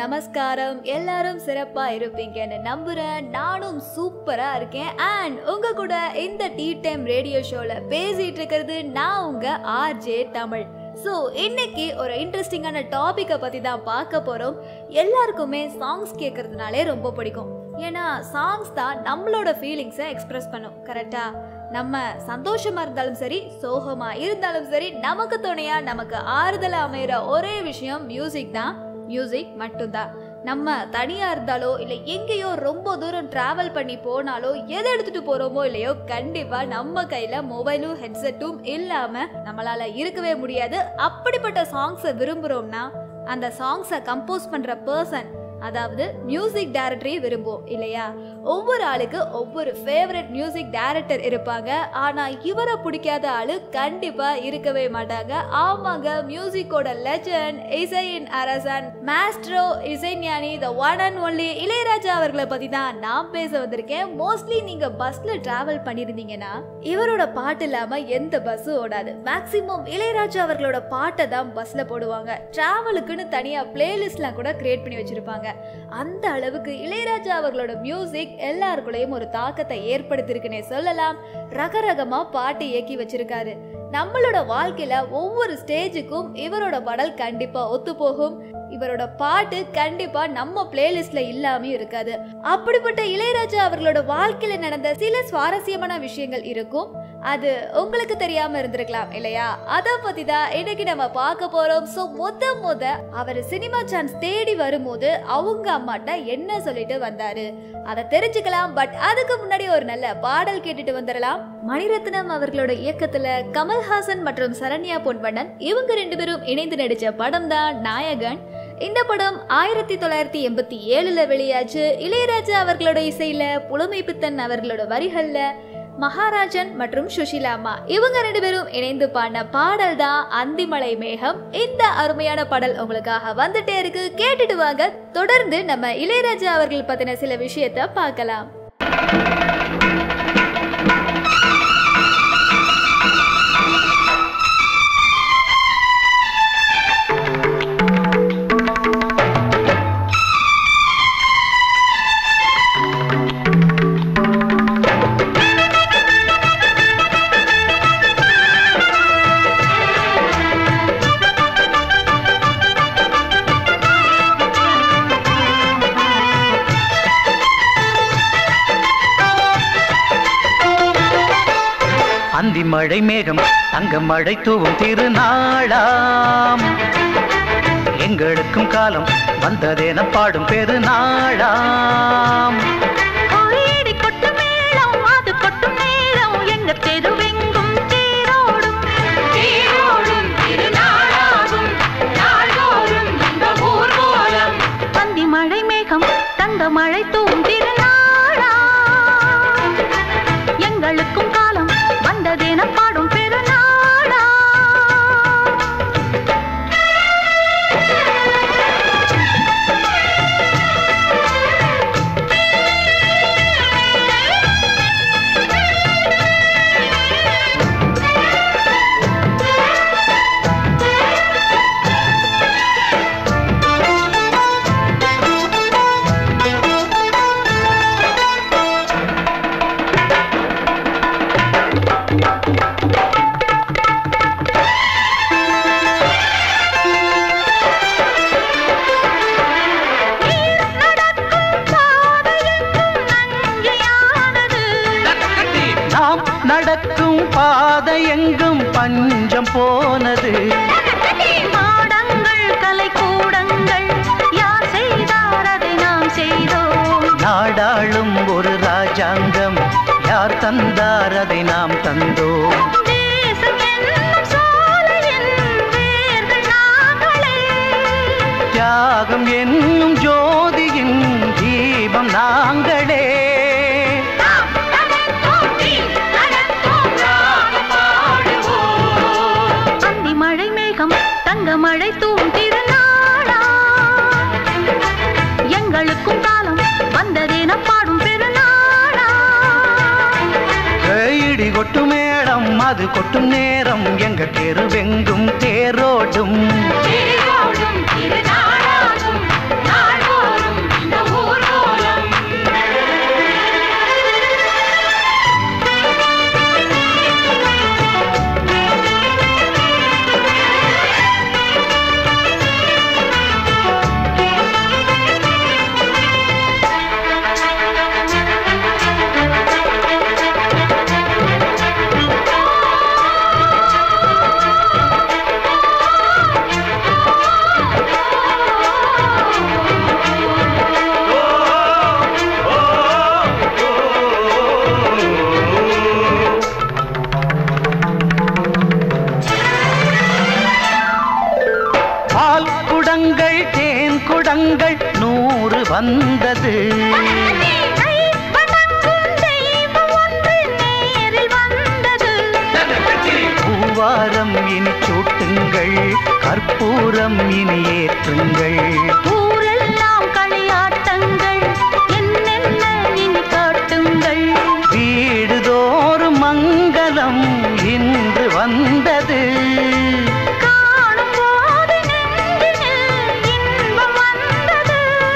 நமஸ்காரம் எல்லாரும் சிறப்பா இருப்பீங்கன்னு நம்புறேன் நானும் சூப்பரா இருக்கேன் அண்ட் உங்க கூட இந்த டீ டைம் ரேடியோ ஷோல பேசிட்டு இருக்கிறது நான் உங்க ஆர்ஜே தமிழ் ஸோ இன்னைக்கு ஒரு இன்ட்ரெஸ்டிங்கான டாபிக்கை பற்றி தான் பார்க்க போகிறோம் எல்லாருக்குமே சாங்ஸ் கேட்கறதுனாலே ரொம்ப பிடிக்கும் ஏன்னா சாங்ஸ் தான் நம்மளோட ஃபீலிங்ஸை எக்ஸ்பிரஸ் பண்ணும் கரெக்டா நம்ம சந்தோஷமா இருந்தாலும் சரி சோகமா இருந்தாலும் சரி நமக்கு துணையா நமக்கு ஆறுதல் அமைகிற ஒரே விஷயம் மியூசிக் தான் மியூசிக் மட்டும்தான் நம்ம தனியா இருந்தாலோ இல்லை எங்கேயோ ரொம்ப தூரம் டிராவல் பண்ணி போனாலோ எதை எடுத்துட்டு போறோமோ இல்லையோ கண்டிப்பா நம்ம கையில மொபைலும் ஹெட்செட்டும் இல்லாம நம்மளால இருக்கவே முடியாது அப்படிப்பட்ட சாங்ஸை விரும்புறோம்னா அந்த சாங்ஸை கம்போஸ் பண்ற பர்சன் அதாவது மியூசிக் டைரக்டரே விரும்புவோம் இல்லையா ஒவ்வொரு ஆளுக்கு ஒவ்வொரு ஃபேவரட் மியூசிக் டைரக்டர் இருப்பாங்க ஆனா இவரை பிடிக்காத ஆளு கண்டிப்பா இருக்கவே மாட்டாங்க ஆமாங்க மியூசிக்கோட லெஜண்ட் இசையின் அரசன் மாஸ்ட்ரோ இசைஞானி the one and only Ilaiyaraaja அவர்களை பத்தி தான் நான் பேச வந்திருக்கேன் மோஸ்ட்லி நீங்க பஸ்ல டிராவல் பண்ணிருந்தீங்கன்னா இவரோட பாட்டு இல்லாம எந்த பஸ்ஸும் ஓடாது மேக்சிமம் இளையராஜா அவர்களோட பாட்டை தான் பஸ்ல போடுவாங்க டிராவலுக்குன்னு தனியா பிளேலிஸ்ட்லாம் கூட கிரியேட் பண்ணி வச்சிருப்பாங்க அந்த அளவுக்கு இளையராஜா அவர்களோட மியூசிக் எல்லாருக்குள்ளேயும் ஒரு தாக்கத்தை ஏற்படுத்திருக்குன்னே சொல்லலாம் ரகரகமா பாட்டு இயக்கி வச்சிருக்காரு நம்மளோட வாழ்க்கையில ஒவ்வொரு ஸ்டேஜுக்கும் இவரோட பாடல் கண்டிப்பா ஒத்து போகும் இவரோட பாட்டு கண்டிப்பா நம்ம பிளேலிஸ்ட்ல இல்லாம இருக்காது அப்படிப்பட்ட இளையராஜா அவர்களோட வாழ்க்கையில நடந்த சில சுவாரஸ்யமான விஷயங்கள் இருக்கும் அது உங்களுக்கு தெரியாம இருந்திருக்கலாம் இல்லையா அத பத்தி தான் இன்னைக்கு நம்ம பார்க்க போறோம் சோ முத முத அவர் சினிமா சான்ஸ் தேடி வரும்போது அவங்க அம்மாட்ட என்ன சொல்லிட்டு வந்தாரு அதை தெரிஞ்சுக்கலாம் பட் அதுக்கு முன்னாடி ஒரு நல்ல பாடல் கேட்டுட்டு வந்துடலாம் மணிரத்னம் அவர்களோட இயக்கத்துல கமல்ஹாசன் மற்றும் சரண்யா பொன்வண்ணன் இவங்க ரெண்டு பேரும் இணைந்து நடிச்ச படம் தான் நாயகன் இந்த படம் ஆயிரத்தி தொள்ளாயிரத்தி எண்பத்தி ஏழுல வெளியாச்சு இளையராஜா அவர்களோட இசையில புலமை பித்தன் அவர்களோட வரிகள்ல மகாராஜன் மற்றும் சுஷிலாமா இவங்க ரெண்டு பேரும் இணைந்து பாடின பாடல் தான் அந்திமலை மேகம் இந்த அருமையான பாடல் உங்களுக்காக வந்துட்டே இருக்கு கேட்டுட்டு வாங்க தொடர்ந்து நம்ம இளையராஜா அவர்கள் பத்தின சில விஷயத்த பார்க்கலாம் அந்தி மழை மேகம் தங்க மழை தூவும் திருநாளாம் எங்களுக்கும் காலம் வந்ததென பாடும் பெருநாளாம் கோயிடி கொட்டு மேளம் அது கொட்டும் நேரம் எங்க தெருவெங்கும் தேரோடும் தேரோடும் திருநாளாகும் நாள்தோறும் இந்த ஊர்வலம் பந்தி மழை மேகம் தங்க மழை தூவும் திருநாளா எங்களுக்கும் காலம் வந்ததென பாடும் பெருநாளா நாம் நடக்கும் பாதை எங்கும் பஞ்சம் போனது மாடங்கள் கலை கூடங்கள் யார் செய்தார் அதை நாம் செய்தோம் நாடாளும் ஒரு ராஜாங்கம் யார் தந்தார் அதை நாம் தந்தோம் தேசம் என்னும் சோலையின் வேர்கள் நாங்களே தியாகம் என்னும் ஜோதியின் தீபம் நாங்களே நாம் நடப்போம், நீ நடப்போம், ராகம் பாடுவோம். அந்தி மழை மேகம் தங்க மழை தூவும் திருநாளா எங்களுக்கும் காலம் வந்ததென பாடும் பெருநாளா இடி கொட்டும் மேடம் அது கொட்டும் நேரம் எங்க தெருவெங்கும் தேரோடும் தேரோடும் திருநாளாகும் நாள் வருஷங்கள் நூறு வந்தது கை வணங்கும் தெய்வம் ஒன்று நேரில் வந்தது பூவாரம் இனி சூட்டுங்கள் கற்பூரம் இனி ஏற்றுங்கள் ஊரெல்லாம் களியாட்டங்கள் என்னென்ன இனி காட்டுங்கள் வீடுதோறும் மங்களம் இன்று வந்தது காணும் போது நெஞ்சினில் இன்பம் வந்தது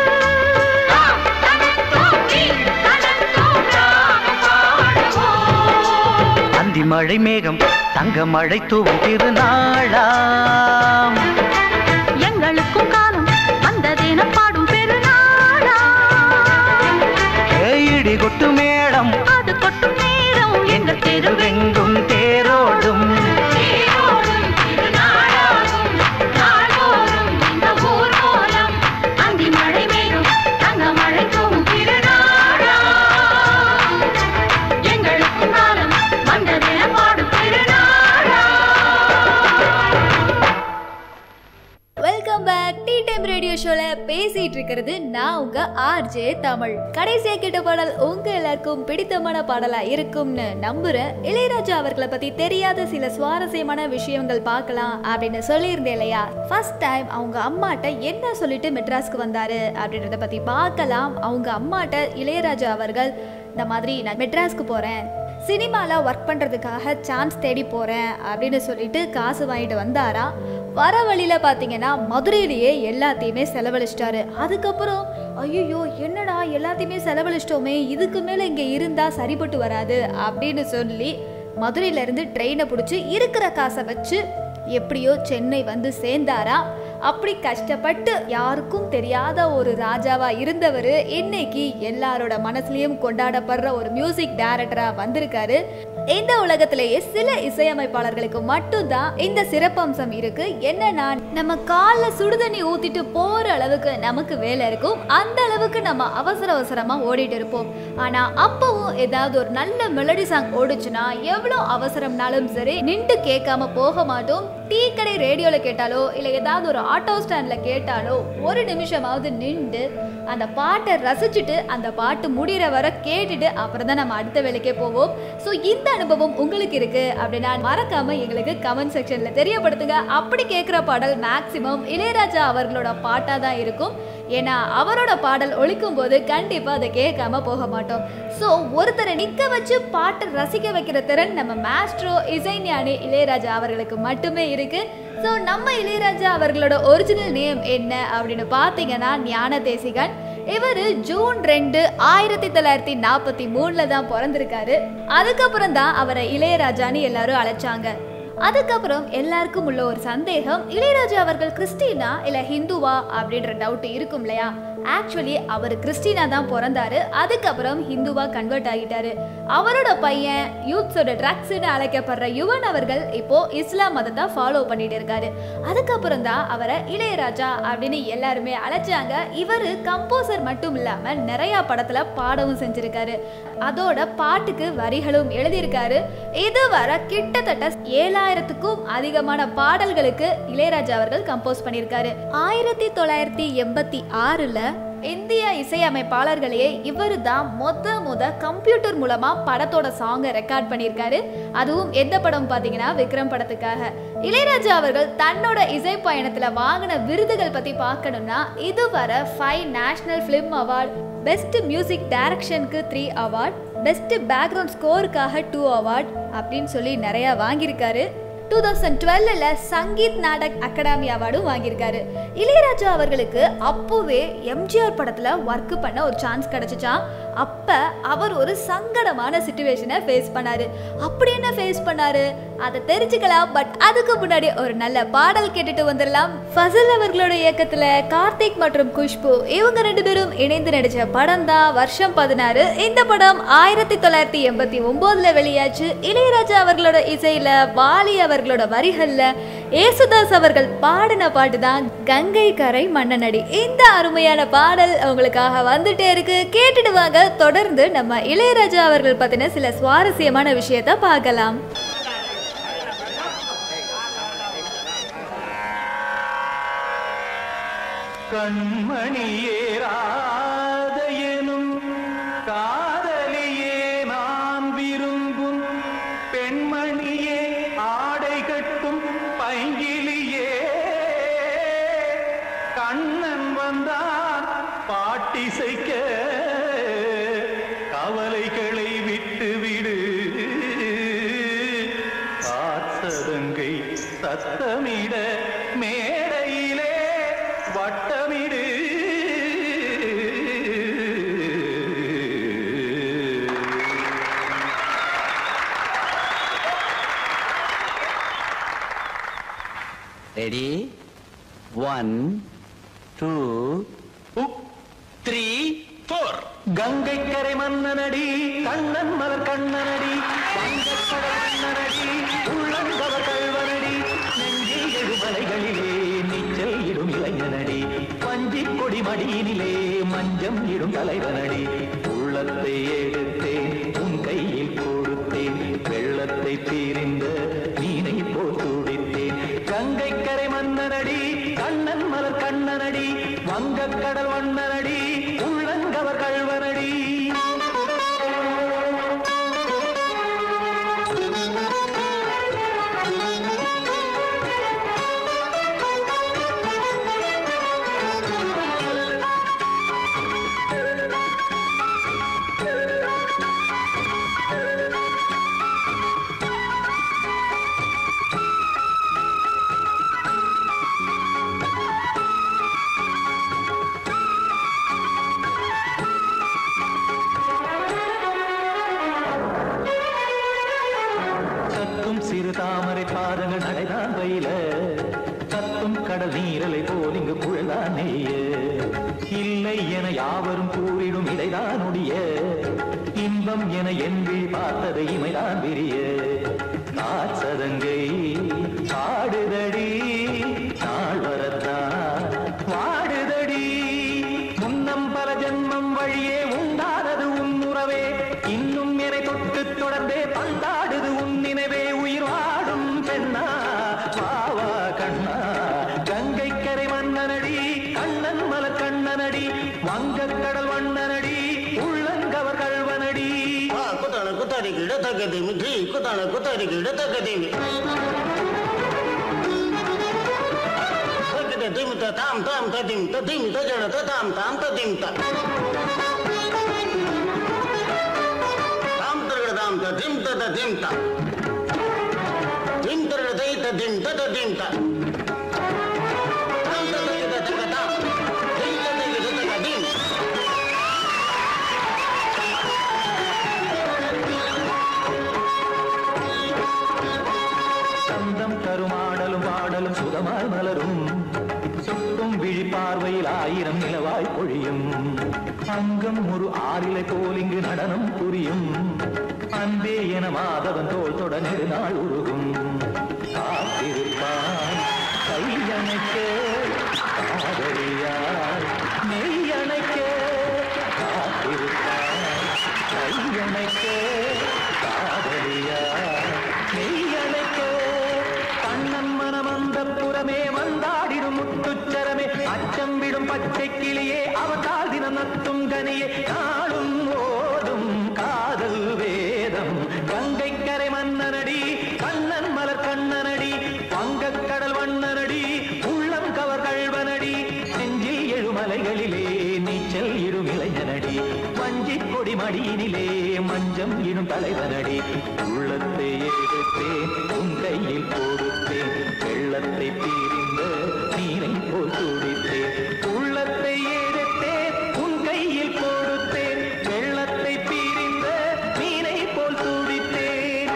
அந்தி மழை மேகம் தங்க மழை தூவும் திருநாளாம் எங்களுக்கும் காலம் வந்ததென பாடும் பெருநாளா இடி கொட்டு மேடம் அது கொட்டும் நேரம் எங்கள் தெருவில் தெருவெங்கும் தேரோடும் தேரோடும் திருநாளாகும் நாள்தோறும் இந்த ஊர்வலம். அந்தி மழை மேகம் தங்க மழை தூவும் திருநாளா. எங்களுக்கும் காலம் வந்ததென பாடும் திருநாளா. Welcome back tea time radio ஷோல பேசிட்டு இருக்கிறது நான் உங்க ஆர்ஜே தமிழ் கடைசியா கேட்ட பாடல் உங்க எல்லாருக்கும் பிடித்தமான பாடலா இருக்கும்னு நம்புறேன் இளையராஜா அவர்களை பத்தி தெரியாத சில சுவாரஸ்யமான விஷயங்கள் பார்க்கலாம் அப்படின்னு சொல்லியிருந்தேன் இல்லையா ஃபர்ஸ்ட் டைம் அவங்க அம்மாட்ட என்ன சொல்லிட்டு மெட்ராஸ்க்கு வந்தாரு அப்படின்றத பத்தி பார்க்கலாம் அவங்க அம்மாட்ட இளையராஜா அவர்கள் இந்த மாதிரி நான் மெட்ராஸ்க்கு போறேன் சினிமாவில் ஒர்க் பண்ணுறதுக்காக சான்ஸ் தேடி போகிறேன் அப்படின்னு சொல்லிட்டு காசு வாங்கிட்டு வந்தாரா வர வழியில் பார்த்தீங்கன்னா மதுரையிலேயே எல்லாத்தையுமே செலவழிச்சிட்டாரு அதுக்கப்புறம் ஐயோ என்னடா எல்லாத்தையுமே செலவழிச்சிட்டோமே இதுக்கு மேலே இங்கே இருந்தால் சரிப்பட்டு வராது அப்படின்னு சொல்லி மதுரையிலேருந்து ட்ரெயினை பிடிச்சி இருக்கிற காசை வச்சு எப்படியோ சென்னை வந்து சேர்ந்தாரா அப்படி கஷ்டப்பட்டு யாருக்கும் தெரியாத ஒரு ராஜாவா இருந்தவர் இன்னைக்கு எல்லாரோட மனசுலயும் கொண்டாடப்படுற ஒரு மியூசிக் டைரக்டரா வந்திருக்காரு இந்த உலகத்திலேயே சில இசையமைப்பாளர்களுக்கு மட்டும்தான் இந்த சிறப்பம்சம் இருக்கு என்னன்னா நம்ம கால்ல சுடுதண்ணி ஊத்திட்டு போற அளவுக்கு நமக்கு வேலை இருக்கும் அந்த அளவுக்கு நம்ம அவசர அவசரமா ஓடிட்டு இருப்போம் ஆனா அப்பவும் ஏதாவது ஒரு நல்ல மெலடி சாங் ஓடுச்சுன்னா எவ்வளோ அவசரம்னாலும் சரி நின்று கேட்காம போக மாட்டோம் டீ கடை ரேடியோல கேட்டாலோ இல்ல ஏதாவது ஒரு ஆட்டோ ஸ்டாண்ட்ல கேட்டாலோ ஒரு நிமிஷமாவது நின்று அந்த பாட்டை ரசிச்சுட்டு அந்த பாட்டு முடிகிற வரை கேட்டுட்டு அப்புறம் தான் நம்ம அடுத்த வேலைக்கே போவோம் ஸோ இந்த அனுபவம் உங்களுக்கு இருக்கு அப்படின்னா மறக்காம எங்களுக்கு கமெண்ட் செக்ஷன்ல தெரியப்படுத்துங்க அப்படி கேட்குற பாடல் மேக்சிமம் இளையராஜா அவர்களோட பாட்டாக தான் இருக்கும் ஏன்னா அவரோட பாடல் ஒழிக்கும் போது கண்டிப்பா அதை கேட்காம போக மாட்டோம் ஸோ ஒருத்தரை நிக்க வச்சு பாட்டை ரசிக்க வைக்கிற திறன் நம்ம மாஸ்ட்ரோ இசைஞானி இளையராஜா அவர்களுக்கு மட்டுமே இருக்கு ஸோ நம்ம இளையராஜா அவர்களோட ஒரிஜினல் நேம் என்ன அப்படின்னு பார்த்தீங்கன்னா ஞான தேசிகன் இவர் ஜூன் ரெண்டு ஆயிரத்தி தொள்ளாயிரத்தி நாற்பத்தி மூணுல தான் பிறந்திருக்காரு அதுக்கப்புறம் தான் அவரை இளையராஜான்னு எல்லாரும் அழைச்சாங்க அதுக்கப்புறம் எல்லாருக்கும் உள்ள ஒரு சந்தேகம் இளையராஜா அவர்கள் கிறிஸ்டினா இல்ல ஹிந்துவா அப்படின்ற டவுட் இருக்கும் இல்லையா ஆக்சுவலி அவர் கிறிஸ்டினா தான் பிறந்தாரு அதுக்கப்புறம் ஹிந்துவா கன்வெர்ட் ஆகிட்டாரு அவரோட பையன் யூத்ஸோட ட்ரக்ஸ்னு அழைக்கப்படுற யுவன் அவர்கள் இப்போ இஸ்லாம் மதத்தை ஃபாலோ பண்ணிட்டு இருக்காரு அதுக்கப்புறம் தான் அவரை இளையராஜா அப்படின்னு எல்லாருமே அழைச்சாங்க இவர் கம்போசர் மட்டும் இல்லாம நிறைய படத்துல பாடவும் செஞ்சிருக்காரு அதோட பாட்டுக்கு வரிகளும் எழுதியிருக்காரு இதுவரை கிட்டத்தட்ட ஏழாயிரத்துக்கும் அதிகமான பாடல்களுக்கு இளையராஜா அவர்கள் கம்போஸ் பண்ணியிருக்காரு ஆயிரத்தி தொள்ளாயிரத்தி எண்பத்தி ஆறுல இந்திய இசையமைப்பாளர்களையே இவர் தான் மொத மொத கம்ப்யூட்டர் மூலமா படத்தோட சாங்கை ரெக்கார்ட் பண்ணியிருக்காரு அதுவும் எந்த படம் பார்த்தீங்கன்னா விக்ரம் படத்துக்காக இளையராஜா அவர்கள் தன்னோட இசை பயணத்துல வாங்கின விருதுகள் பத்தி பார்க்கணும்னா இதுவரை five national film award best music டைரக்ஷனுக்கு த்ரீ அவார்ட் பெஸ்ட் பேக்ரவுண்ட் ஸ்கோருக்காக டூ அவார்ட் அப்படின்னு சொல்லி நிறைய வாங்கியிருக்காரு டூ தௌசண்ட் டுவெல்ல சங்கீத் நாடக் அகாடமி அவார்டும் வாங்கியிருக்காரு இளையராஜா அவர்களுக்கு அப்போவே எம்ஜிஆர் படத்துல ஒர்க் பண்ண ஒரு சான்ஸ் கிடைச்சிச்சான் அப்ப அவர் ஒரு சங்கடமான சுச்சுவேஷனை ஃபேஸ் பண்ணாரு அப்படி என்ன ஃபேஸ் பண்ணாரு அதை தெரிஞ்சுக்கலாம் பட் அதுக்கு முன்னாடி ஒரு நல்ல பாடல் கேட்டுட்டு வந்துடலாம் ஃபசல் அவர்களோட இயக்கத்துல கார்த்திக் மற்றும் குஷ்பு இவங்க ரெண்டு பேரும் இணைந்து நடிச்ச படம் தான் வருஷம் பதினாறு இந்த படம் ஆயிரத்தி தொள்ளாயிரத்தி எண்பத்தி ஒன்பதுல வெளியாச்சு இளையராஜா அவர்களோட இசையில வாலி அவர்களோட வரிகள்ல ஏசுதாஸ் அவர்கள் பாடின பாட்டு தான் கங்கை கரை மன்னனடி இந்த அருமையான பாடல் உங்களுக்காக வந்துட்டே இருக்கு கேட்டுட்டு வாங்க தொடர்ந்து நம்ம இளையராஜா அவர்கள் பத்தின சில சுவாரஸ்யமான விஷயத்த பார்க்கலாம் கண்மணியேராத எனும் காதலியே நான் விரும்பும் பெண்மணியே ஆடை கட்டும் பைங்கிலியே கண்ணன் வந்தான் பாட்டிசைக்க கவலைகளை விட்டு விடு காத்ததங்கை சத்தமிட மேடையிலே வட்டமிடு ready one two three four Gangai கரை மன்னனடி கண்ணன் மலர் கண்ணனடி வங்கக்கடல் மன்னனடி உள்ளங்கவர் கல்வனடி நெஞ்சில் எழுமலைகளிலே நீச்சல் இடும் இளைஞனடி வஞ்சி கொடி மடியினிலே மஞ்சம் இடும் தலைவனடி உள்ளத்தை எடுத்தேன் உன் கையில் கொடுத்தேன் வெள்ளத்தை தீரிந்த மீனை போல் துடித்தேன் கங்கை கரை மன்னனடி கண்ணன் மலர் கண்ணனடி வங்கக்கடல் வண்ணனடி உள்ளங்கவர் கல்வனடி கத்தும் சிறு தாமரை பாதங்கள் நடைதான் பயில கத்தும் கடல் நீரலை போல் இங்கு புழதான் நெய்ய இல்லை என யாவரும் கூறிடும் இடைதான் ஒடிய இன்பம் என என் விழி பார்த்தது இமைதான் விரிய காசதங்கை பாடுதடி நாள் வரத்தான் வாடுதடி முன்னம் பல ஜென்மம் வழியே உண்டானது உன் உறவே இன்னும் என்னை தொட்டு தொடர்ந்தே பந்தாடுது உன் நினைவே உயிர் வாடும் பெண்ணா வாவா கண்ணா கங்கை கரை மன்னனடி கண்ணன் மலர் கண்ணனடி வங்கக் கடல் வண்ணனடி உள்ளங்கவர் கல்வனடி ಕುತಣ ಕುತರಿ ಗಿಡ ತಗದಿಮಿ ಧೀ ಕುತಣ ಕುತರಿ ಗಿಡ ತಗದಿಮಿ ತಗದ ದಿಮಿತ ತಾಮ್ ತಾಮ್ ತದಿಮಿತ ದಿಮಿತ ಜಡತ ತಾಮ್ ತಾಮ್ ತದಿಮಿತ ತಾಮ್ ತರಗಡ ತಾಮ್ ತ ದಿಮ್ ತದ ದಿಮ್ ತ ದಿಮ್ ತರಗಡ ದೈತ ದಿಮ್ ತದ ದಿಮ್ ತ ತಾಮ್ ತದ ತಗ ತಗ ತಾಮ್ ದಿಮ್ ತದ ಗಿಡ ತಗ ದಿಮ್ சந்தம் தருமாடலும் பாடலும் சுகமாய் மலரும் சுட்டும் விழி பார்வையில் ஆயிரம் நிலவாய் பொழியும் அங்கம் ஒரு ஆறிலை போல் இங்கு நடனம் புரியும் அன்பே என மாதவன் தோல் தொட நெடுநாள் உருகும் காத்திருப்பான் கையணைக்க காதலியார் மெய்யணைக்க காத்திருப்பான் கையணைக்க காதலியார் மெய்யணைக்க கண்ணன் மனம் அந்த புறமே வந்தாடிடும் முத்துச்சரமே அச்சம் விடும் பச்சை கிளியே அவதால் தினம் நத்தும் கனியே நாளும் ஓடும் காதல் வேதம் கங்கை கரை மன்னனடி கண்ணன் மலர் கண்ணனடி வங்கக் கடல் வண்ணனடி உள்ளம் கவர் கழ்வனடி நெஞ்சில் எழுமலைகளிலே நீச்சல் இடும் இளைஞனடி வஞ்சி கொடி மடியினிலே மஞ்சம் இடும் தலைவனடி உள்ளத்தை எடுத்தேன் உன் கையில் கொடுத்தேன் வெள்ளத்தை தீரிந்த நீரை போல் துடித்தேன் உள்ளத்தை எடுத்தேன் உன் கையில் கொடுத்தேன் வெள்ளத்தை பீரிந்த மீனை போல் துடித்தேன்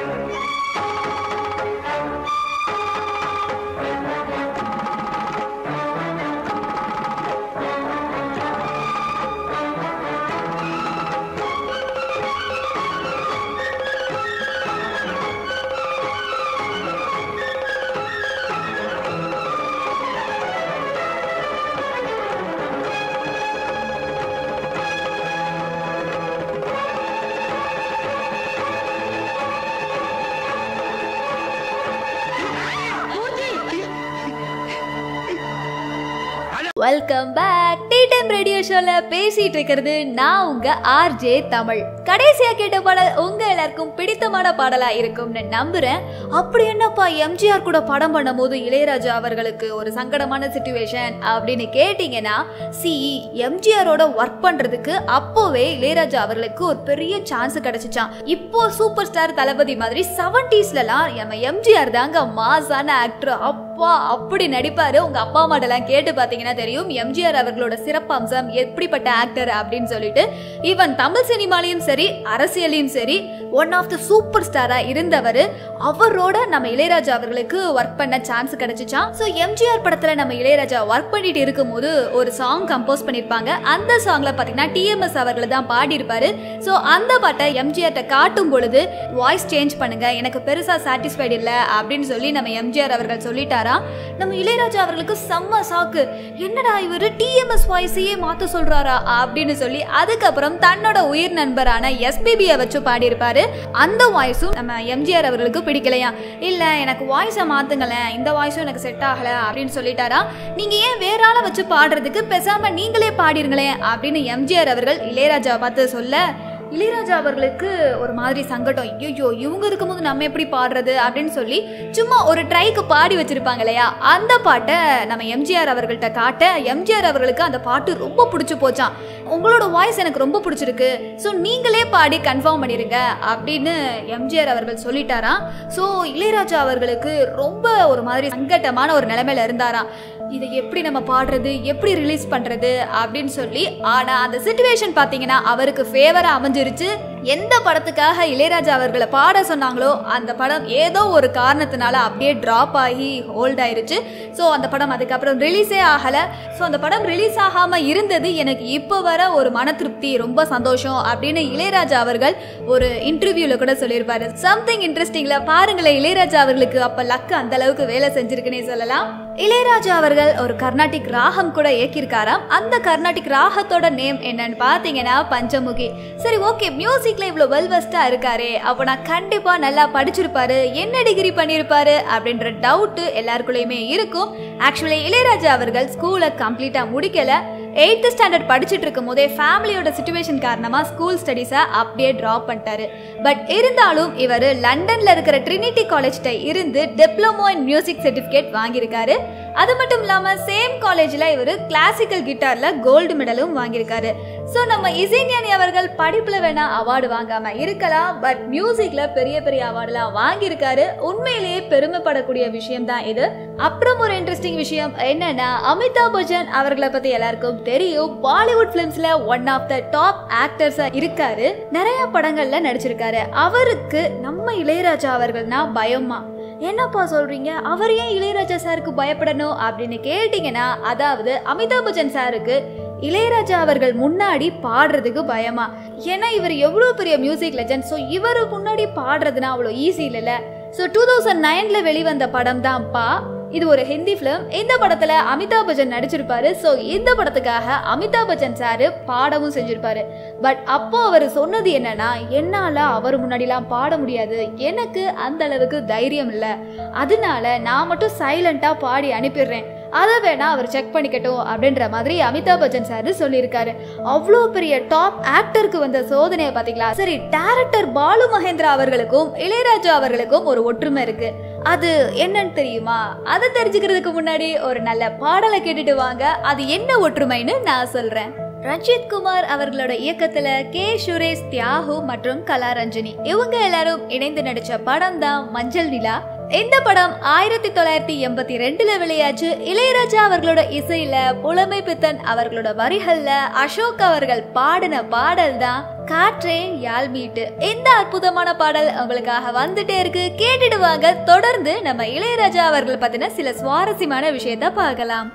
welcome back tea time radio ஷோல பேசிட்டு இருக்கிறது நான் உங்க ஆர்ஜே தமிழ் கடைசியா கேட்ட பாடல் உங்க எல்லாருக்கும் பிடித்தமான பாடலா இருக்கும்னு நம்புறேன் அப்படி என்னப்பா எம்ஜிஆர் கூட படம் பண்ணும்போது இளையராஜா அவர்களுக்கு ஒரு சங்கடமான சுச்சுவேஷன் அப்படின்னு கேட்டீங்கன்னா சி எம்ஜிஆரோட ஒர்க் பண்றதுக்கு அப்போவே இளையராஜா அவர்களுக்கு ஒரு பெரிய சான்ஸ் கிடைச்சிச்சான் இப்போ சூப்பர் ஸ்டார் தளபதி மாதிரி செவன்டிஸ்லலாம் நம்ம எம்ஜிஆர் தாங்க மாசான ஆக்டர் அப்பா அப்படி நடிப்பாரு உங்க அப்பா அம்மாட்டெல்லாம் கேட்டு பார்த்தீங்கன்னா தெரியும் எம்ஜிஆர் அவர்களோட சிறப்பம்சம் எப்படிப்பட்ட ஆக்டர் அப்படின்னு சொல்லிட்டு ஈவன் தமிழ் சினிமாலையும் சரி அரசியலையும் சரி ஒன் ஆஃப் த சூப்பர் ஸ்டாரா இருந்தவர் அவரோட நம்ம இளையராஜா அவர்களுக்கு ஒர்க் பண்ண சான்ஸ் கிடைச்சிச்சான் ஸோ எம்ஜிஆர் படத்துல நம்ம இளையராஜா ஒர்க் பண்ணிட்டு இருக்கும்போது ஒரு சாங் கம்போஸ் பண்ணியிருப்பாங்க அந்த சாங்ல பார்த்தீங்கன்னா டிஎம்எஸ் அவர்கள் தான் பாடியிருப்பாரு ஸோ அந்த பாட்டை எம்ஜிஆர்ட்ட காட்டும் பொழுது வாய்ஸ் சேஞ்ச் பண்ணுங்க எனக்கு பெருசா சாட்டிஸ்ஃபைடு இல்லை அப்படின்னு சொல்லி நம்ம எம்ஜிஆர் அவர்கள் சொல்லிட்டாரா நம்ம இளையராஜா அவர்களுக்கு செம்ம சாக்கு என்னடா இவர் டிஎம்எஸ் வாய்ஸையே மாத்த சொல்றாரா அப்படின்னு சொல்லி அதுக்கப்புறம் தன்னோட உயிர் நண்பரான எஸ்பிபியை வச்சு பாடியிருப்பாரு அந்த வாய்ஸும் நம்ம எம்ஜிஆர் அவர்களுக்கு பிடிக்கலையா இல்ல எனக்கு வாய்ஸை மாத்துங்களேன் இந்த வாய்ஸும் எனக்கு செட் ஆகல அப்படின்னு சொல்லிட்டாரா நீங்க ஏன் வேற ஆளை வச்சு பாடுறதுக்கு பேசாம நீங்களே பாடிருங்களேன் அப்படின்னு எம்ஜிஆர் அவர்கள் இளையராஜா பார்த்து சொல்ல இளையராஜா அவர்களுக்கு ஒரு மாதிரி சங்கடம் ஐயோ இவங்க இருக்கும்போது நம்ம எப்படி பாடுறது அப்படின்னு சொல்லி சும்மா ஒரு ட்ரைக்கு பாடி வச்சிருப்பாங்க இல்லையா அந்த பாட்டை நம்ம எம்ஜிஆர் அவர்கள்ட்ட காட்ட எம்ஜிஆர் அவர்களுக்கு அந்த பாட்டு ரொம்ப பிடிச்சி போச்சான் உங்களோட வாய்ஸ் எனக்கு ரொம்ப பிடிச்சிருக்கு ஸோ நீங்களே பாடி கன்ஃபார்ம் பண்ணிருங்க அப்படின்னு எம்ஜிஆர் அவர்கள் சொல்லிட்டாராம் ஸோ இளையராஜா அவர்களுக்கு ரொம்ப ஒரு மாதிரி சங்கட்டமான ஒரு நிலைமையில இருந்தாராம் இதை எப்படி நம்ம பாடுறது எப்படி ரிலீஸ் பண்றது அப்படின்னு சொல்லி ஆனா அந்த சுச்சுவேஷன் பாத்தீங்கன்னா அவருக்கு ஃபேவரா அமைஞ்சிருச்சு எந்த படத்துக்காக இளையராஜா அவர்களை பாட சொன்னாங்களோ அந்த படம் ஏதோ ஒரு காரணத்தினால அப்படியே டிராப் ஆகி ஹோல்ட் ஆயிருச்சு ஸோ அந்த படம் அதுக்கப்புறம் ரிலீஸே ஆகல ஸோ அந்த படம் ரிலீஸ் ஆகாம இருந்தது எனக்கு இப்போ வர ஒரு மன திருப்தி ரொம்ப சந்தோஷம் அப்படின்னு இளையராஜா அவர்கள் ஒரு இன்டர்வியூல கூட சொல்லியிருப்பாரு சம்திங் இன்ட்ரெஸ்டிங்ல பாருங்களேன் இளையராஜா அவர்களுக்கு அப்ப லக்கு அந்த அளவுக்கு வேலை செஞ்சிருக்குன்னே சொல்லலாம் இளையராஜா அவர்கள் ஒரு கர்நாடிக் ராகம் கூட இயக்கியிருக்காராம் அந்த கர்நாடிக் ராகத்தோட நேம் என்னன்னு பார்த்தீங்கன்னா பஞ்சமுகி சரி ஓகே மியூசிக்ல இவ்வளோ வெல்வெஸ்டா இருக்காரே அப்போ நான் கண்டிப்பா நல்லா படிச்சிருப்பாரு என்ன டிகிரி பண்ணியிருப்பாரு அப்படின்ற டவுட்டு எல்லாருக்குள்ளேயுமே இருக்கும் ஆக்சுவலி இளையராஜா அவர்கள் ஸ்கூலை கம்ப்ளீட்டா முடிக்கல எயித்து ஸ்டாண்டர்ட் படிச்சுட்டு இருக்கும் போதே ஃபேமிலியோட சுச்சுவேஷன் காரணமாக ஸ்கூல் ஸ்டடீஸை அப்படியே ட்ராப் பண்ணிட்டாரு பட் இருந்தாலும் இவர் லண்டனில் இருக்கிற ட்ரினிட்டி காலேஜ்கிட்ட இருந்து டிப்ளமோ இன் மியூசிக் சர்டிஃபிகேட் வாங்கியிருக்காரு அது மட்டும் இல்லாமல் சேம் காலேஜில் இவர் கிளாசிக்கல் கிட்டாரில் கோல்டு மெடலும் வாங்கியிருக்காரு ஸோ நம்ம இசைஞானி அவர்கள் படிப்பில் வேணா அவார்டு வாங்காம இருக்கலாம் பட் மியூசிக்ல பெரிய பெரிய அவார்டுலாம் வாங்கியிருக்காரு உண்மையிலேயே பெருமைப்படக்கூடிய விஷயம் தான் இது அப்புறம் ஒரு இன்ட்ரெஸ்டிங் விஷயம் என்னன்னா அமிதாப் பச்சன் அவர்களை பத்தி எல்லாருக்கும் தெரியும் பாலிவுட் பிலிம்ஸ்ல ஒன் ஆஃப் த டாப் ஆக்டர்ஸா இருக்காரு நிறைய படங்கள்ல நடிச்சிருக்காரு அவருக்கு நம்ம இளையராஜா அவர்கள்னா பயமா என்னப்பா சொல்றீங்க அவர் ஏன் இளையராஜா சாருக்கு பயப்படணும் அப்படின்னு கேட்டீங்கன்னா அதாவது அமிதாப் பச்சன் சாருக்கு இளையராஜா அவர்கள் முன்னாடி பாடுறதுக்கு பயமா ஏன்னா இவர் எவ்வளோ பெரிய மியூசிக் லெஜண்ட் ஸோ இவர் முன்னாடி பாடுறதுனா அவ்வளோ ஈஸி இல்லைல்ல ஸோ டூ தௌசண்ட் நைன்ல வெளிவந்த படம் தான் பா இது ஒரு ஹிந்தி ஃபிலிம் இந்த படத்துல அமிதாப் பச்சன் நடிச்சிருப்பாரு ஸோ இந்த படத்துக்காக அமிதாப் பச்சன் சாரு பாடவும் செஞ்சிருப்பாரு பட் அப்போ அவர் சொன்னது என்னன்னா என்னால அவர் முன்னாடிலாம் பாட முடியாது எனக்கு அந்த அளவுக்கு தைரியம் இல்லை அதனால நான் மட்டும் சைலண்டா பாடி அனுப்பிடுறேன் அதை வேணா அவர் செக் பண்ணிக்கட்டும் அப்படின்ற மாதிரி அமிதாப் பச்சன் சார் சொல்லியிருக்காரு அவ்வளோ பெரிய டாப் ஆக்டருக்கு வந்த சோதனையை பார்த்தீங்களா சரி டேரக்டர் பாலு மகேந்திரா அவர்களுக்கும் இளையராஜா அவர்களுக்கும் ஒரு ஒற்றுமை இருக்கு அது என்னன்னு தெரியுமா அதை தெரிஞ்சுக்கிறதுக்கு முன்னாடி ஒரு நல்ல பாடலை கேட்டுட்டு வாங்க அது என்ன ஒற்றுமைன்னு நான் சொல்றேன் ரஞ்சித் குமார் அவர்களோட இயக்கத்துல கே சுரேஷ் தியாகு மற்றும் கலாரஞ்சனி இவங்க எல்லாரும் இணைந்து நடிச்ச படம் தான் மஞ்சள் நிலா இந்த படம் ஆயிரத்தி தொள்ளாயிரத்தி எண்பத்தி ரெண்டுல வெளியாச்சு இளையராஜா அவர்களோட இசையில புலமை பித்தன் அவர்களோட வரிகள்ல அசோக் அவர்கள் பாடின பாடல் தான் காற்றே யாழ் மீட்டு இந்த அற்புதமான பாடல் உங்களுக்காக வந்துட்டே இருக்கு கேட்டுட்டு வாங்க தொடர்ந்து நம்ம இளையராஜா அவர்கள் பத்தின சில சுவாரஸ்யமான விஷயத்த பார்க்கலாம்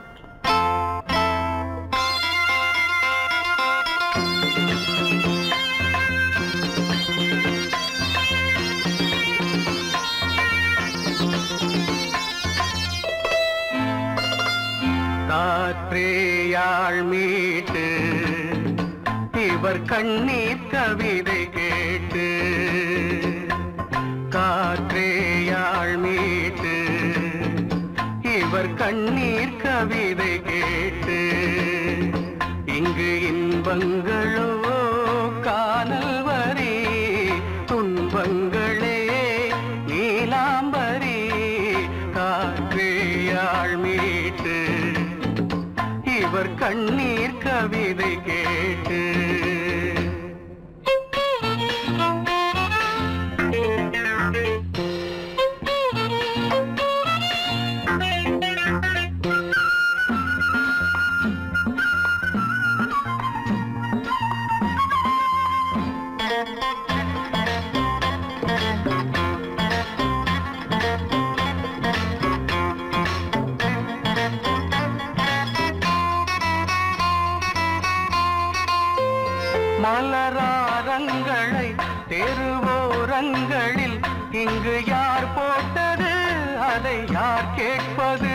காற்றேயாள் மீட்டு இவர் கண்ணீர் கவிதை கேட்டு காற்றேயாள் மீட்டு இவர் கண்ணீர் கவிதை கேட்டு இங்கு இன்பங்களோ காணல் வரி துன்பங்களே நீலாம்பரி காற்றேயாள் மீட்டு இவர் கண்ணீர் கவிதை கேட்டு மலராரங்களை தெருவோரங்களில் இங்கு யார் போட்டது அதை யார் கேட்பது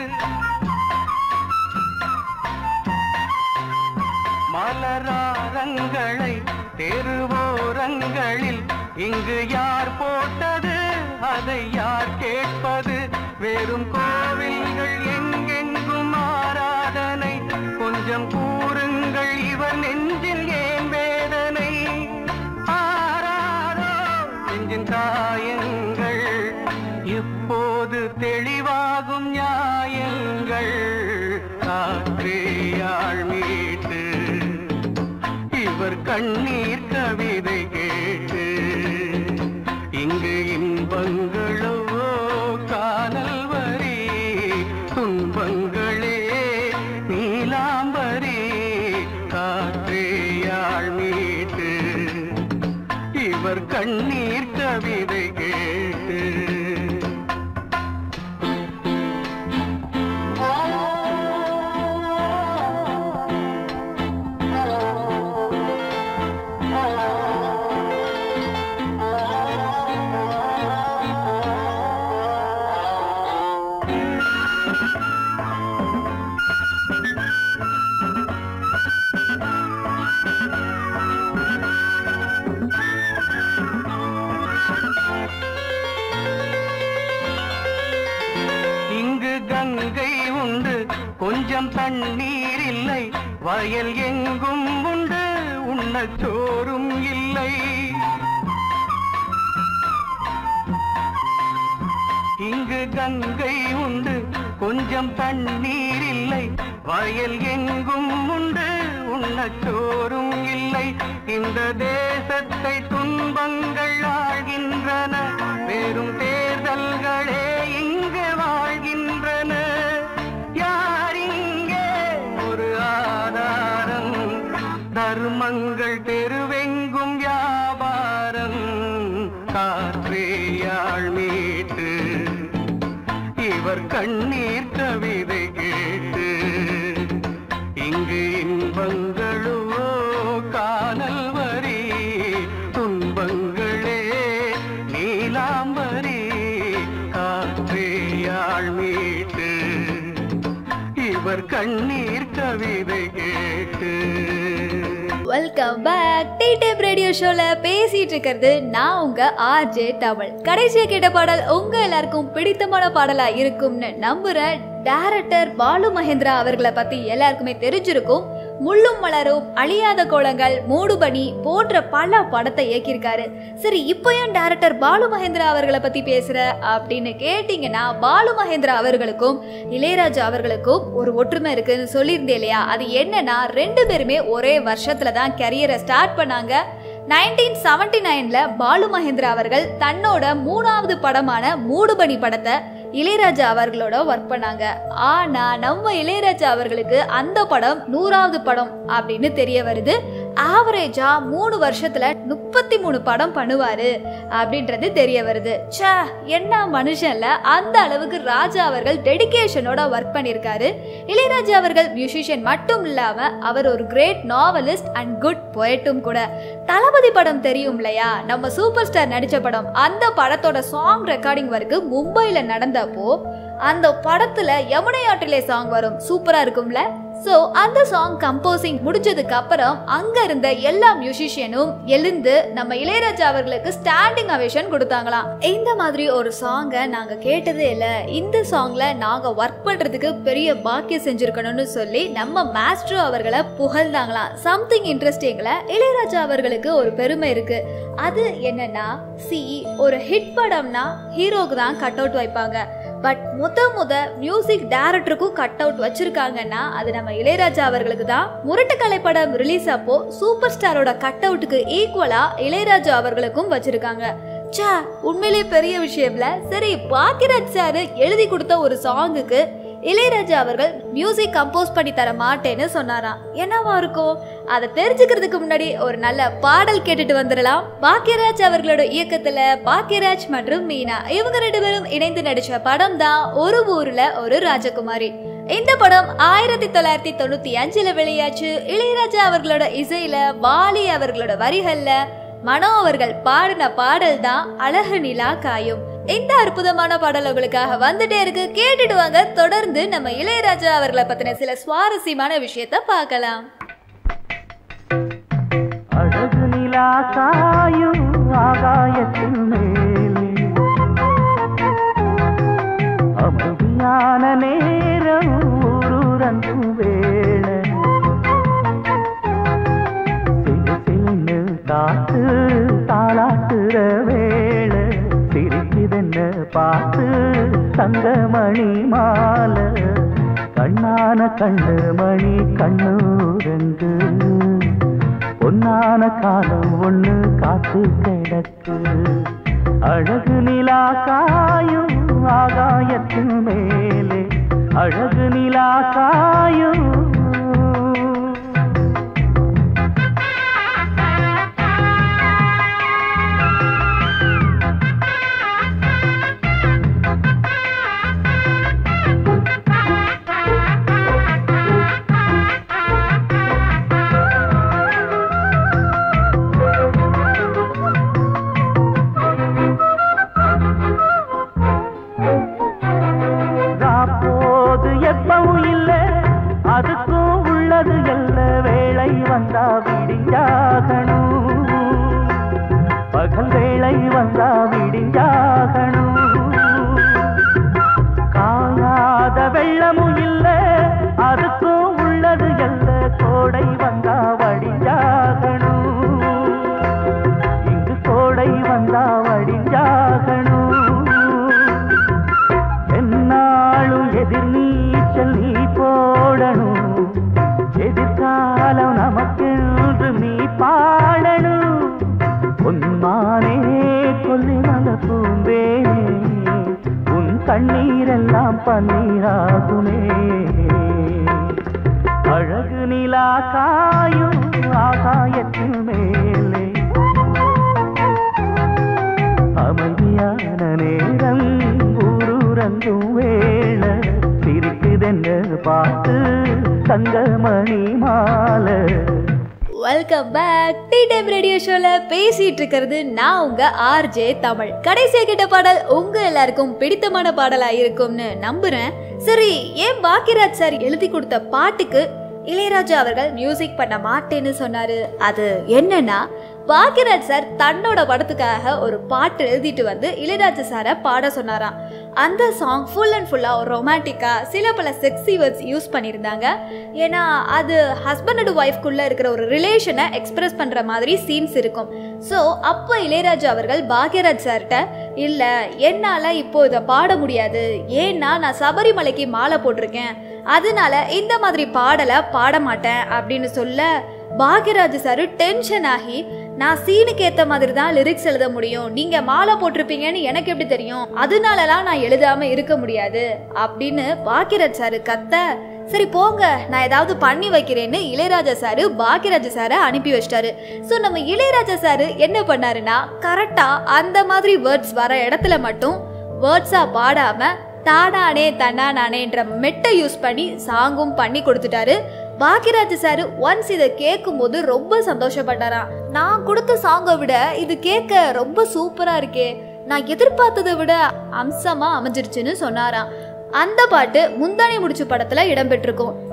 மலராரங்களை தெருவோரங்களில் இங்கு யார் போட்டது அதை யார் கேட்பது வெறும் கோவில்கள் எங்கெங்கும் ஆராதனை கொஞ்சம் கூறுங்கள் இவர் நெஞ்சில் ஏன் வேதனை ஆராரோ நெஞ்சின் காயங்கள் இப்போது தெளிவாகும் நியாயங்கள் காற்றேயாள் மீட்டு இவர் கண்ணீர் கவிதை கேட்டு இங்கு இன்பங்களோ காணல் வரி துன்பங்களே நீலாம்பரி காற்றேயாள் மீட்டு இவர் கண்ணீர் கவிதை கேட்டு இங்கு கங்கை உண்டு கொஞ்சம் தண்ணீர் இல்லை வயல் எங்கும் உண்டு உண்ணச் சோறும் இல்லை இங்கு கங்கை உண்டு கொஞ்சம் தண்ணீர் இல்லை வயல் எங்கும் உண்டு உண்ணச் சோறும் இல்லை இந்த தேசத்தை துன்பங்கள் ஆழ்கின்றன வெறும் தேர்தல்களே இங்கு வாழ்கின்றன யார் இங்கே ஒரு ஆதாரம் தர்மங்கள் தெருவெங்கும் வியாபாரம் காற்றேயாள் மீட்டு இவர் கண்ணீர் கவிதை கேட்டு இங்கு இன்பங்களோ காணல் வரி துன்பங்களே நீலாம்பரி காற்றேயாள் மீட்டு இவர் கண்ணீர் கவிதை கேட்டு welcome back tea time radio ஷோல பேசிட்டு இருக்கிறது நான் உங்க ஆர்ஜே தமிழ் கடைசியா கேட்ட பாடல் உங்க எல்லாருக்கும் பிடித்தமான பாடலா இருக்கும்னு நம்புற டைரக்டர் பாலு மகேந்திரா அவர்களை பத்தி எல்லாருக்குமே தெரிஞ்சிருக்கும் முள்ளும் மலரும் அழியாத கோலங்கள் மூடுபனி போன்ற பல படத்தை இயக்கியிருக்காரு சரி இப்போ ஏன் டைரக்டர் பாலு மகேந்திரா அவர்களை பத்தி பேசுற அப்படின்னு கேட்டிங்கன்னா பாலு மகேந்திரா அவர்களுக்கும் இளையராஜா அவர்களுக்கும் ஒரு ஒற்றுமை இருக்குன்னு சொல்லியிருந்தேன் இல்லையா அது என்னன்னா ரெண்டு பேருமே ஒரே வருஷத்துல தான் கரியரை ஸ்டார்ட் பண்ணாங்க நைன்டீன் செவன்டி நைன்ல பாலு மகேந்திரா அவர்கள் தன்னோட மூணாவது படமான மூடுபனி படத்தை இளையராஜா அவர்களோட ஒர்க் பண்ணாங்க ஆனா நம்ம இளையராஜா அவர்களுக்கு அந்த படம் நூறாவது படம் அப்படின்னு தெரிய வருது ஆவரேஜா மூணு வருஷத்துல முப்பத்தி மூணு படம் பண்ணுவாரு அப்படின்றது தெரிய வருது ச்சே என்ன மனுஷன்ல அந்த அளவுக்கு ராஜா அவர்கள் டெடிகேஷனோட ஒர்க் பண்ணியிருக்காரு இளையராஜா அவர்கள் மியூசிஷியன் மட்டும் இல்லாம அவர் ஒரு கிரேட் நாவலிஸ்ட் அண்ட் குட் போயட்டும் கூட தளபதி படம் தெரியும் இல்லையா நம்ம சூப்பர் ஸ்டார் நடிச்ச படம் அந்த படத்தோட சாங் ரெக்கார்டிங் ஒர்க்கு மும்பைல நடந்தப்போ அந்த படத்துல யமுனை ஆற்றிலே சாங் வரும் சூப்பரா இருக்கும்ல ஸோ அந்த சாங் கம்போசிங் முடிஞ்சதுக்கு அப்புறம் அங்க இருந்த எல்லா மியூசிஷியனும் எழுந்து நம்ம இளையராஜா அவர்களுக்கு ஸ்டாண்டிங் அவேஷன் கொடுத்தாங்களாம் இந்த மாதிரி ஒரு சாங்கை நாங்க கேட்டதே இல்ல இந்த சாங்ல நாங்க ஒர்க் பண்றதுக்கு பெரிய பாக்கியம் செஞ்சிருக்கணும்னு சொல்லி நம்ம மாஸ்டர் அவர்களை புகழ்ந்தாங்களாம் சம்திங் இன்ட்ரெஸ்டிங்ல இளையராஜா அவர்களுக்கு ஒரு பெருமை இருக்கு அது என்னன்னா சி ஒரு ஹிட் படம்னா ஹீரோக்கு தான் கட் அவுட் வைப்பாங்க பட் முத முத மியூசிக் டைரக்டருக்கும் கட் அவுட் வச்சிருக்காங்கன்னா அது நம்ம இளையராஜா அவர்களுக்கு தான் முரட்டுக்கலை படம் ரிலீஸ் அப்போ சூப்பர் ஸ்டாரோட கட் அவுட்டுக்கு ஈக்குவலா இளையராஜா அவர்களுக்கும் வச்சிருக்காங்க ச்சே உண்மையிலேயே பெரிய விஷயம்ல சரி பாக்கியராஜ் சார் எழுதி கொடுத்த ஒரு சாங்குக்கு இளையராஜா அவர்கள் மியூசிக் கம்போஸ் பண்ணி தர மாட்டேன்னு சொன்னாராம் என்னவா இருக்கும் அதை தெரிஞ்சுக்கிறதுக்கு முன்னாடி ஒரு நல்ல பாடல் கேட்டுட்டு வந்துடலாம் பாக்கியராஜ் அவர்களோட இயக்கத்துல பாக்கியராஜ் மற்றும் மீனா இவங்க ரெண்டு பேரும் இணைந்து நடிச்ச படம் தான் ஒரு ஊர்ல ஒரு ராஜகுமாரி இந்த படம் ஆயிரத்தி தொள்ளாயிரத்தி தொண்ணூத்தி அஞ்சுல வெளியாச்சு இளையராஜா அவர்களோட இசையில வாலி அவர்களோட வரிகள்ல மனோ அவர்கள் பாடின பாடல் தான் அழகு நிலா காயும் இந்த அற்புதமான பாடல் உங்களுக்காக வந்துட்டே இருக்கு கேட்டுட்டு வாங்க தொடர்ந்து நம்ம இளையராஜா அவர்களை பத்தின சில சுவாரஸ்யமான விஷயத்த பார்க்கலாம் அழகு நிலா காயும் ஆகாயத்தின் மேலே அமைதியான நேரம் ஊரூரங்கும் வேளை சிறு சின்னு காத்து தாளாட்டுற வேளை சிரிக்குதென்ன பார்த்து தங்கமணி மாலை கண்ணான கண்ணு மணி கண்ணூரங்கு பொன்னான காலம் ஒண்ணு காத்து கிடக்கு அழகு நிலா காயும் ஆகாயத்தின் மேலே அழகு நிலா காயும் போது எப்பவும் இல்ல அதுக்கும் உள்ளது எல்ல வேளை வந்தா விடிஞ்சாகணும் பகல் வேளை வந்தா விடிஞ்சாகணும் காணாத வெள்ளமும் இல்ல அதுக்கும் உள்ளது எல்ல கோடை வந்தா வடிஞ்சாகணும் இங்கு கோடை வந்தா வடிஞ்சாகணும் என்னாலும் எதிர் நீச்சல் நீ போடணும் எதிர்காலம் நமக்கென்று நீ பாடணும் உன்மானே கொல்லி மல பூந்தேனே உன் கண்ணீரெல்லாம் பன்னீராகுமே அழகு நிலா காயும் ஆகாயத்தின் மேலே அமைதியான நேரம் ஊரூரங்கும் வேள சிரிக்குதென்ன பார்த்து தங்கமணி மாலை welcome back tea time radio ஷோல பேசிட்டு இருக்கிறது நான் உங்க ஆர்ஜே தமிழ் கடைசியா கேட்ட பாடல் உங்க எல்லாருக்கும் பிடித்தமான பாடலா இருக்கும்னு நம்புறேன் சரி ஏன் பாக்கியராஜ் சார் எழுதி கொடுத்த பாட்டுக்கு இளையராஜா அவர்கள் மியூசிக் பண்ண மாட்டேன்னு சொன்னாரு அது என்னன்னா பாக்கியராஜ் சார் தன்னோட படத்துக்காக ஒரு பாட்டு எழுதிட்டு வந்து இளையராஜா சாரை பாட சொன்னாராம் அந்த சாங் ஃபுல் அண்ட் ஃபுல்லாக ஒரு ரொமான்டிக்காக சில பல செக்ஸி வேர்ட்ஸ் யூஸ் பண்ணியிருந்தாங்க ஏன்னா அது ஹஸ்பண்ட் அண்ட் ஒய்ஃப்குள்ளே இருக்கிற ஒரு ரிலேஷனை எக்ஸ்பிரஸ் பண்ணுற மாதிரி சீன்ஸ் இருக்கும் ஸோ அப்போ இளையராஜா அவர்கள் பாக்யராஜ் சார்கிட்ட இல்லை என்னால் இப்போ இதை பாட முடியாது ஏன்னா நான் சபரிமலைக்கு மாலை போட்டிருக்கேன் அதனால இந்த மாதிரி பாடலை பாட மாட்டேன் அப்படின்னு சொல்ல பாக்யராஜ் சார் டென்ஷன் ஆகி நான் சீனுக்கு ஏத்த மாதிரி தான் லிரிக்ஸ் எழுத முடியும் நீங்க மாலை போட்டிருப்பீங்கன்னு எனக்கு எப்படி தெரியும் அதனாலலாம் நான் எழுதாம இருக்க முடியாது அப்படின்னு பாக்கியராஜ் சாரு கத்த சரி போங்க நான் ஏதாவது பண்ணி வைக்கிறேன்னு இளையராஜா சாரு பாக்கியராஜா சாரை அனுப்பி வச்சிட்டாரு ஸோ நம்ம இளையராஜா சாரு என்ன பண்ணாருன்னா கரெக்டா அந்த மாதிரி வேர்ட்ஸ் வர இடத்துல மட்டும் வேர்ட்ஸா பாடாம தானானே தன்னானேன்ற மெட்டை யூஸ் பண்ணி சாங்கும் பண்ணி கொடுத்துட்டாரு பாக்கியராஜ் சார் ஒன்ஸ் இதை கேட்கும்போது ரொம்ப சந்தோஷப்பட்டாராம் நான் கொடுத்த சாங்கை விட இது கேட்க ரொம்ப சூப்பரா இருக்கே நான் எதிர்பார்த்ததை விட அம்சமா அமைஞ்சிருச்சுன்னு சொன்னாராம் அந்த பாட்டு முந்தானி முடிச்சு படத்துல இடம்பெற்றிருக்கும்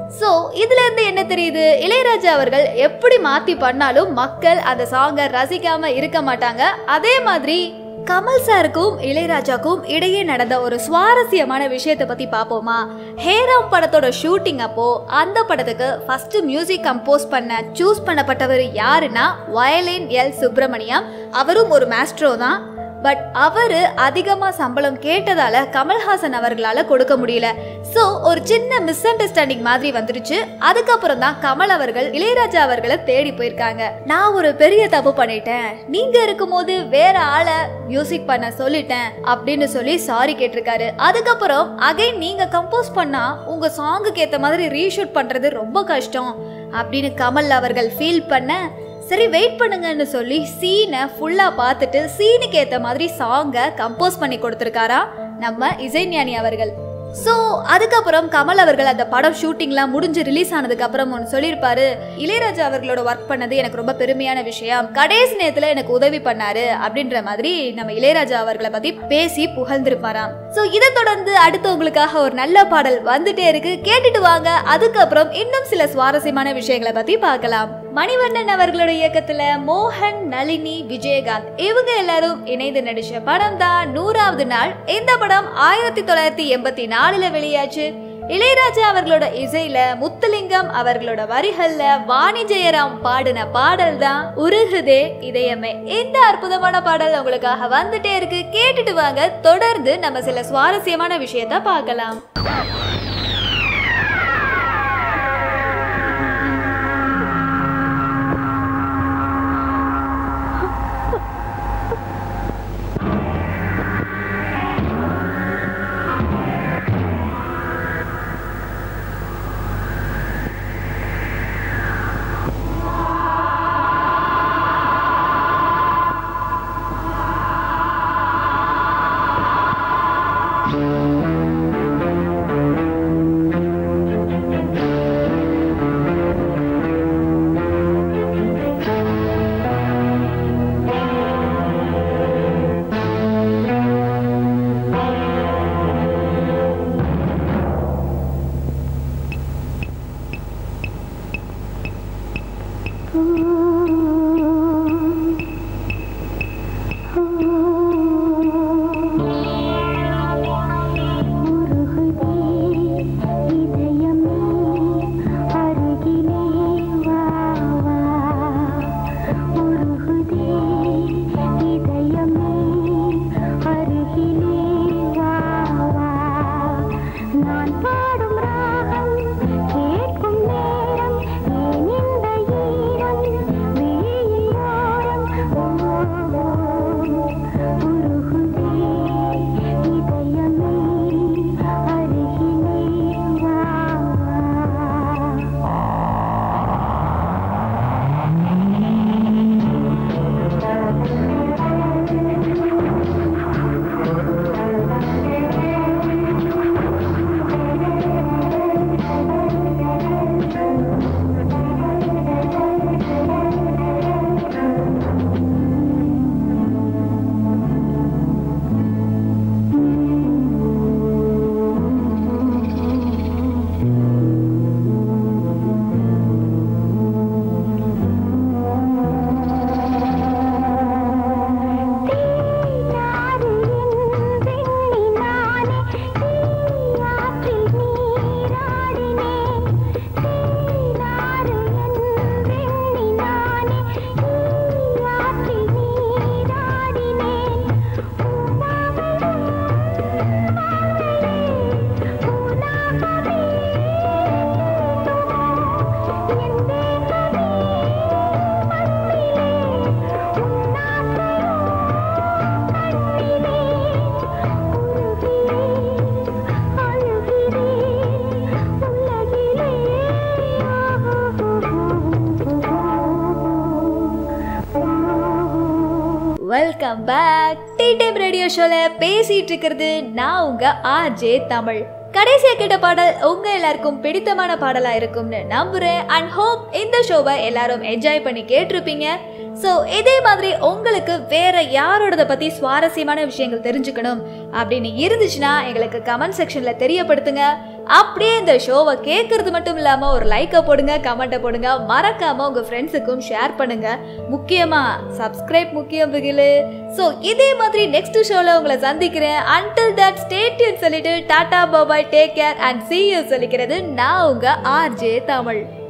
ஸோ இதுல இருந்து என்ன தெரியுது இளையராஜா அவர்கள் எப்படி மாத்தி பண்ணாலும் மக்கள் அந்த சாங்கை ரசிக்காம இருக்க மாட்டாங்க அதே மாதிரி கமல் சாருக்கும் இளையராஜாக்கும் இடையே நடந்த ஒரு சுவாரஸ்யமான விஷயத்தை பத்தி பார்ப்போமா ஹேராம் படத்தோட ஷூட்டிங் அப்போ அந்த படத்துக்கு ஃபர்ஸ்ட் மியூசிக் கம்போஸ் பண்ண சூஸ் பண்ணப்பட்டவர் யாருன்னா வயலின் எல் சுப்பிரமணியம் அவரும் ஒரு மாஸ்ட்ரோ தான் பட் அவரு அதிகமா சம்பளம் கேட்டதால கமல்ஹாசன் அவர்களால கொடுக்க முடியல சோ ஒரு சின்ன மிஸ் அண்டர்ஸ்டாண்டிங் மாதிரி வந்துருச்சு அதுக்கப்புறம் தான் கமல் அவர்கள் இளையராஜா அவர்களை தேடி போயிருக்காங்க நான் ஒரு பெரிய தப்பு பண்ணிட்டேன் நீங்க இருக்கும்போது வேற ஆளை மியூசிக் பண்ண சொல்லிட்டேன் அப்படின்னு சொல்லி சாரி கேட்டிருக்காரு அதுக்கப்புறம் அகைன் நீங்க கம்போஸ் பண்ணா உங்க சாங்குக்கு ஏத்த மாதிரி ரீஷூட் பண்றது ரொம்ப கஷ்டம் அப்படின்னு கமல் அவர்கள் ஃபீல் பண்ண சரி வெயிட் பண்ணுங்கன்னு சொல்லி சீனை ஃபுல்லாக பார்த்துட்டு சீனுக்கு ஏற்ற மாதிரி சாங்கை கம்போஸ் பண்ணி கொடுத்துருக்காரா நம்ம இசைஞானி அவர்கள் ஸோ அதுக்கப்புறம் கமல் அவர்கள் அந்த படம் ஷூட்டிங்லாம் முடிஞ்சு ரிலீஸ் ஆனதுக்கு அப்புறம் ஒன்று சொல்லியிருப்பாரு இளையராஜா அவர்களோட ஒர்க் பண்ணது எனக்கு ரொம்ப பெருமையான விஷயம் கடைசி நேரத்தில் எனக்கு உதவி பண்ணாரு அப்படின்ற மாதிரி நம்ம இளையராஜா அவர்களை பற்றி பேசி புகழ்ந்திருப்பாராம் ஸோ இதை தொடர்ந்து அடுத்து உங்களுக்காக ஒரு நல்ல பாடல் வந்துட்டே இருக்கு கேட்டுட்டு வாங்க அதுக்கப்புறம் இன்னும் சில சுவாரஸ்யமான விஷயங்களை பற்றி பார்க்கலாம் மணிவண்ணன் அவர்களோட இயக்கத்துல மோகன் நளினி விஜயகாந்த் இவங்க எல்லாரும் இணைந்து நடிச்ச படம் தான் நூறாவது நாள் இந்த படம் ஆயிரத்தி தொள்ளாயிரத்தி எண்பத்தி நாலுல வெளியாச்சு இளையராஜா அவர்களோட இசையில முத்துலிங்கம் அவர்களோட வரிகள்ல வாணி ஜெயராம் பாடின பாடல் தான் உருகுதே இதயமே இந்த அற்புதமான பாடல் உங்களுக்காக வந்துட்டே இருக்கு கேட்டுட்டு வாங்க தொடர்ந்து நம்ம சில சுவாரஸ்யமான விஷயத்த பார்க்கலாம் நான் பாடும் ராகம் கேட்கும் நேரம் ஏன் இந்த ஈரம் விழியில் ஓரம் உருகுதே இதயமே அருகிலே வா தீயாறு என் வெண்ணி நானே தீயாற்றில் நீராடினேன் தீயாறு என் வெண்ணி நானே தீயாற்றில் நீராடினேன் உலாகவே என் தேகமே மண்ணிலே உன்னாசையோ கண்ணிலே உருகிறேன் அழுகிறேன் உலகிலே welcome back tea time radio ஷோல பேசிட்டு இருக்கிறது நான் உங்க ஆர்ஜே தமிழ் கடைசியா கேட்ட பாடல் உங்க எல்லாருக்கும் பிடித்தமான பாடலா இருக்கும்னு நம்புறேன் அண்ட் ஹோப் இந்த ஷோவை எல்லாரும் என்ஜாய் பண்ணி கேட்டிருப்பீங்க ஸோ இதே மாதிரி உங்களுக்கு வேற யாரோடத பத்தி சுவாரஸ்யமான விஷயங்கள் தெரிஞ்சுக்கணும் அப்படின்னு இருந்துச்சுன்னா எங்களுக்கு கமெண்ட் செக்ஷன்ல தெரியப்படுத்துங்க அப்படியே இந்த ஷோவை கேட்கறது மட்டும் இல்லாம ஒரு லைக்கை போடுங்க கமெண்ட்டை போடுங்க மறக்காம உங்க ஃப்ரெண்ட்ஸுக்கும் ஷேர் பண்ணுங்க முக்கியமா சப்ஸ்கிரைப் முக்கியம் பிகிலு ஸோ இதே மாதிரி நெக்ஸ்ட் ஷோல உங்களை சந்திக்கிறேன் அன்டில் தட் ஸ்டேட்யூன் சொல்லிட்டு tata bye bye take care and see you சொல்லிக்கிறது நான் உங்க ஆர்ஜே தமிழ்